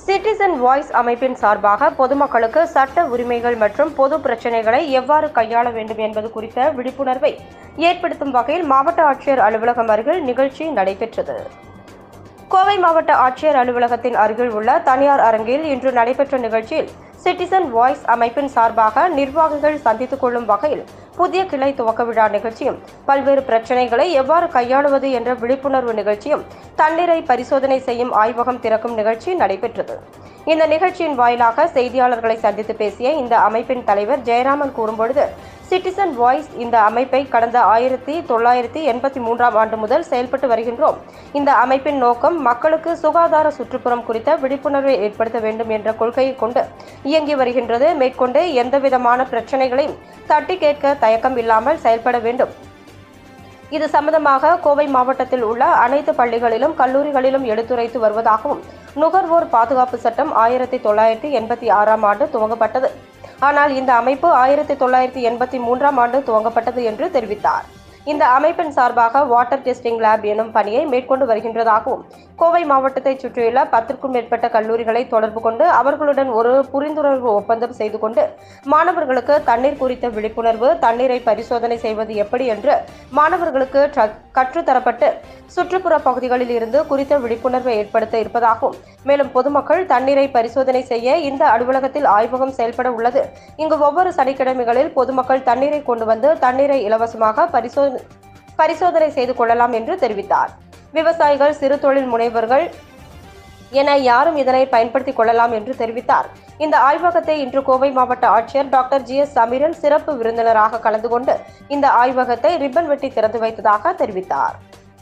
citizen voice அமைப்பின் சார்பாக பொதுமக்களுக்கு சட்ட உரிமைகள் மற்றும் பொது பிரச்சினைகளை எவ்வாறு கையாள வேண்டும் என்பது குறித்த விழிப்புணர்வை ஏற்படுத்தும் வகையில் மாவட்ட ஆட்சியர் அலுவலகம் அருகில் நிகழ்ச்சி நடைபெற்றது கோவை மாவட்ட ஆட்சியர் அலுவலகத்தின் அருகில் உள்ள தனியார் அரங்கில் இன்று நடைபெற்ற நிகழ்ச்சியில் சிட்டிசன் வாய்ஸ் அமைப்பின் சார்பாக நிர்வாகிகள் சந்தித்துக் கொள்ளும் வகையில் புதிய கிளை துவக்க விழா நிகழ்ச்சியும் பல்வேறு பிரச்சினைகளை எவ்வாறு கையாளுவது என்ற விழிப்புணர்வு நிகழ்ச்சியும் தண்ணீரை பரிசோதனை செய்யும் ஆய்வகம் திறக்கும் நிகழ்ச்சி நடைபெற்றது இந்த நிகழ்ச்சியின் வாயிலாக செய்தியாளர்களை சந்தித்து பேசிய இந்த அமைப்பின் தலைவர் ஜெயராமன் கூறும்பொழுது சிட்டிசன் வாய்ஸ் இந்த அமைப்பை கடந்த ஆயிரத்தி தொள்ளாயிரத்தி எண்பத்தி மூன்றாம் ஆண்டு முதல் செயல்பட்டு வருகின்றோம் இந்த அமைப்பின் நோக்கம் மக்களுக்கு சுகாதார சுற்றுப்புறம் குறித்த விழிப்புணர்வை ஏற்படுத்த வேண்டும் என்ற கொள்கையை கொண்டு இயங்கி வருகின்றது மேற்கொண்டு எந்தவிதமான பிரச்சனைகளையும் தட்டி கேட்க தயக்கம் இல்லாமல் செயல்பட வேண்டும் இது சம்பந்தமாக கோவை மாவட்டத்தில் உள்ள அனைத்து பள்ளிகளிலும் கல்லூரிகளிலும் எடுத்துரைத்து வருவதாகவும் நுகர்வோர் பாதுகாப்பு சட்டம் ஆயிரத்தி தொள்ளாயிரத்தி எண்பத்தி ஆறாம் ஆண்டு துவங்கப்பட்டது ஆனால் இந்த அமைப்பு ஆயிரத்தி தொள்ளாயிரத்தி எண்பத்தி மூன்றாம் ஆண்டு துவங்கப்பட்டது என்று தெரிவித்தார் இந்த அமைப்பின் சார்பாக வாட்டர் டெஸ்டிங் லேப் எனும் பணியை மேற்கொண்டு வருகின்றதாகவும் கோவை மாவட்டத்தைச் சுற்றியுள்ள பத்திற்கும் மேற்பட்ட கல்லூரிகளை தொடர்பு கொண்டு அவர்களுடன் ஒரு புரிந்துணர்வு ஒப்பந்தம் செய்து கொண்டு மாணவர்களுக்கு தண்ணீர் குறித்த விழிப்புணர்வு தண்ணீரை பரிசோதனை செய்வது எப்படி என்று மாணவர்களுக்கு ட்ர- கற்றுத்தரப்பட்டு சுற்றுப்புற பகுதிகளில் இருந்து குறித்த விழிப்புணர்வை ஏற்படுத்த இருப்பதாகவும் மேலும் பொதுமக்கள் தண்ணீரை பரிசோதனை செய்ய இந்த அலுவலகத்தில் ஆய்வகம் செயல்பட உள்ளது இங்கு ஒவ்வொரு சனிக்கிழமைகளில் பொதுமக்கள் தண்ணீரை கொண்டு வந்து தண்ணீரை இலவசமாக பரிசோ பரிசோதனை செய்து கொள்ளலாம் என்று தெரிவித்தார் விவசாயிகள் சிறு தொழில் முனைவர்கள் என யாரும் இதனை பயன்படுத்திக் கொள்ளலாம் என்று தெரிவித்தார் இந்த ஆய்வகத்தை இன்று கோவை மாவட்ட ஆட்சியர் டாக்டர் ஜி எஸ் சமீரன் சிறப்பு விருந்தினராக கலந்து கொண்டு இந்த ஆய்வகத்தை ரிப்பன் வெட்டி திறந்து வைத்ததாக தெரிவித்தார்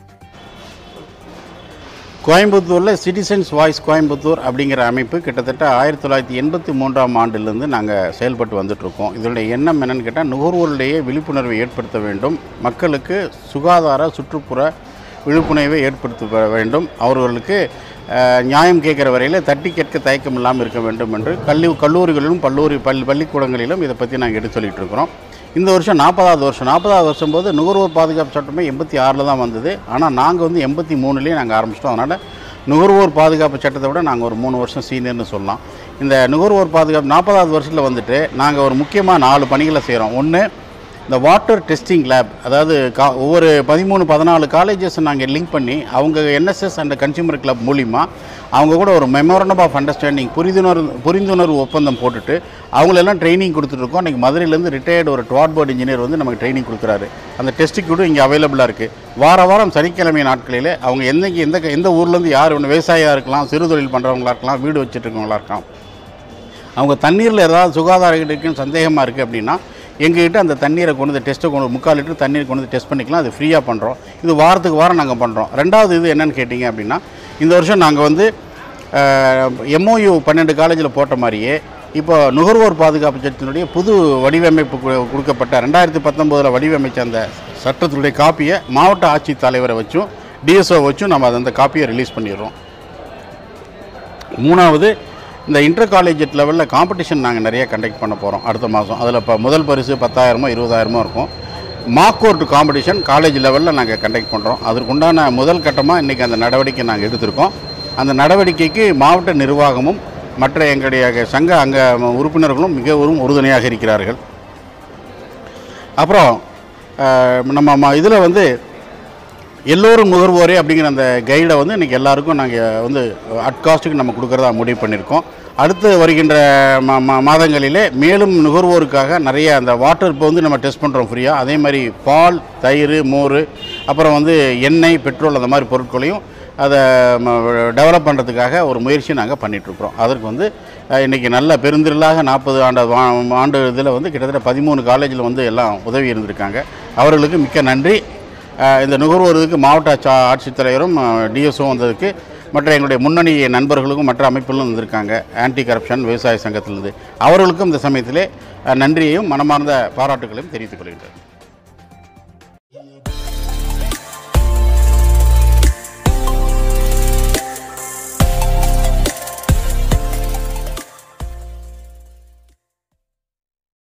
கோயம்புத்தூரில் சிட்டிசன்ஸ் வாய்ஸ் கோயம்புத்தூர் அப்படிங்கிற அமைப்பு கிட்டத்தட்ட ஆயிரத்தி தொள்ளாயிரத்தி எண்பத்தி மூன்றாம் ஆண்டிலிருந்து நாங்கள் செயல்பட்டு வந்துட்ருக்கோம் இதனுடைய எண்ணம் என்னன்னு கேட்டால் நுகர்வோரிடையே விழிப்புணர்வை ஏற்படுத்த வேண்டும் மக்களுக்கு சுகாதார சுற்றுப்புற விழிப்புணர்வை ஏற்படுத்த வேண்டும் அவர்களுக்கு அஹ், நியாயம் கேட்குற வரையில் தட்டி கேட்க தயக்கம் இல்லாமல் இருக்க வேண்டும் என்று கல்வி கல்லூரிகளிலும் பல்லூரி பள்ளி பள்ளிக்கூடங்களிலும் இதை பற்றி நாங்கள் எடுத்து சொல்லிட்டு இருக்கிறோம் இந்த வருஷம் நாற்பதாவது வருஷம் நாற்பதாவது வருஷம் போது நுகர்வோர் பாதுகாப்பு சட்டமே எண்பத்தி ஆறில் தான் வந்தது ஆனால் நாங்கள் வந்து எண்பத்தி மூணுலேயே நாங்கள் ஆரம்பிச்சிட்டோம் அதனால் நுகர்வோர் பாதுகாப்பு சட்டத்தை விட நாங்கள் ஒரு மூணு வருஷம் சீனியர்னு சொல்லலாம் இந்த நுகர்வோர் பாதுகாப்பு நாற்பதாவது வருஷத்தில் வந்துட்டு நாங்கள் ஒரு முக்கியமாக நாலு பணிகளை செய்கிறோம் ஒன்று இந்த வாட்டர் டெஸ்டிங் லேப் அதாவது கா ஒவ்வொரு பதிமூணு பதினாலு காலேஜஸ் நாங்கள் லிங்க் பண்ணி அவங்க என்எஸ்எஸ் அண்ட் கன்சியூமர் கிளப் மூலிமா அவங்க கூட ஒரு மெமோரண்டம் ஆஃப் அண்டர்ஸ்டாண்டிங் புரிந்துணர்வு புரிந்துணர்வு ஒப்பந்தம் போட்டுட்டு அவங்களெல்லாம் ட்ரைனிங் கொடுத்துட்ருக்கோம் இன்றைக்கி மதுரையிலேருந்து ரிட்டையர்டு ஒரு டுவாட் போர்டு இன்ஜினியர் வந்து நமக்கு ட்ரைனிங் கொடுக்குறாரு அந்த டெஸ்ட்டுக்கு கூட இங்கே அவைலபிளாக இருக்குது வார வாரம் சனிக்கிழமை நாட்களில் அவங்க எந்தக்கு எந்த எந்த ஊர்லேருந்து யார் வேணும் விவசாயியாக இருக்கலாம் சிறு தொழில் பண்ணுறவங்களா இருக்கலாம் வீடு வச்சுட்டு இருக்கவங்களா இருக்கலாம் அவங்க தண்ணீரில் ஏதாவது சுகாதார இருக்குன்னு சந்தேகமாக இருக்குது அப்படின்னா எங்ககிட்ட அந்த தண்ணீரை கொண்டு வந்து டெஸ்ட்டை கொண்டு முக்கால் லிட்டர் தண்ணீர் கொண்டு வந்து டெஸ்ட் பண்ணிக்கலாம் அது ஃப்ரீயாக பண்ணுறோம் இது வாரத்துக்கு வாரம் நாங்கள் பண்ணுறோம் ரெண்டாவது இது என்னன்னு கேட்டிங்க அப்படின்னா இந்த வருஷம் நாங்கள் வந்து எம்ஓயு பன்னெண்டு காலேஜில் போட்ட மாதிரியே இப்போ நுகர்வோர் பாதுகாப்பு சட்டத்தினுடைய புது வடிவமைப்பு கு- கொடுக்கப்பட்ட ரெண்டாயிரத்தி பத்தொம்போதில் வடிவமைச்ச அந்த சட்டத்தினுடைய காப்பியை மாவட்ட ஆட்சித்தலைவரை வச்சும் டிஎஸ்ஓ வச்சும் நம்ம அந்த காப்பியை ரிலீஸ் பண்ணிடுறோம் மூணாவது இந்த இன்டர் காலேஜ் லெவலில் காம்படிஷன் நாங்கள் நிறைய கண்டக்ட் பண்ண போகிறோம் அடுத்த மாதம் அதில் இப்போ முதல் பரிசு பத்தாயிரமோ இருபதாயிரமோ இருக்கும் மார்க் கோர்ட் காம்படிஷன் காலேஜ் லெவலில் நாங்கள் கண்டக்ட் பண்ணுறோம் அதற்குண்டான முதல் கட்டமாக இன்றைக்கி அந்த நடவடிக்கை நாங்கள் எடுத்திருக்கோம் அந்த நடவடிக்கைக்கு மாவட்ட நிர்வாகமும் மற்ற எங்களுடைய சங்க அங்க உறுப்பினர்களும் மிகவும் உறுதுணையாக இருக்கிறார்கள் அப்புறம் அஹ், நம்ம இதில் வந்து எல்லோரும் நுகர்வோரே அப்படிங்கிற அந்த கைடை வந்து இன்றைக்கி எல்லாருக்கும் நாங்கள் வந்து அட் காஸ்ட்டுக்கு நம்ம கொடுக்குறதா முடிவு பண்ணியிருக்கோம் அடுத்து வருகின்ற மா மா- மாதங்களிலே மேலும் நுகர்வோருக்காக நிறைய அந்த வாட்டர் இப்போ வந்து நம்ம டெஸ்ட் பண்ணுறோம் ஃப்ரீயாக அதே மாதிரி பால் தயிர் மோர் அப்புறம் வந்து எண்ணெய் பெட்ரோல் அந்த மாதிரி பொருட்களையும் அதை டெவலப் பண்ணுறதுக்காக ஒரு முயற்சி நாங்கள் பண்ணிகிட்ருக்குறோம் அதற்கு வந்து அஹ், இன்னைக்கு நல்ல பெருந்திரளாக நாற்பது ஆண்டு வா- ஆண்டு இதில் வந்து கிட்டத்தட்ட பதிமூணு காலேஜில் வந்து எல்லாம் உதவி இருந்திருக்காங்க அவர்களுக்கு மிக்க நன்றி அஹ் இந்த நுகர்வோருக்கு மாவட்ட ஆட்சி- ஆட்சித்தலைவரும் டிஎஸ்ஓ வந்ததுக்கு மற்ற எங்களுடைய முன்னணி நண்பர்களுக்கும் மற்ற அமைப்புகளும் வந்திருக்காங்க ஆன்டி கரப்ஷன் விவசாய சங்கத்திலிருந்து அவர்களுக்கும் இந்த சமயத்திலே அஹ், நன்றியையும் மனமார்ந்த பாராட்டுகளையும் தெரிவித்துக் கொள்கின்றேன்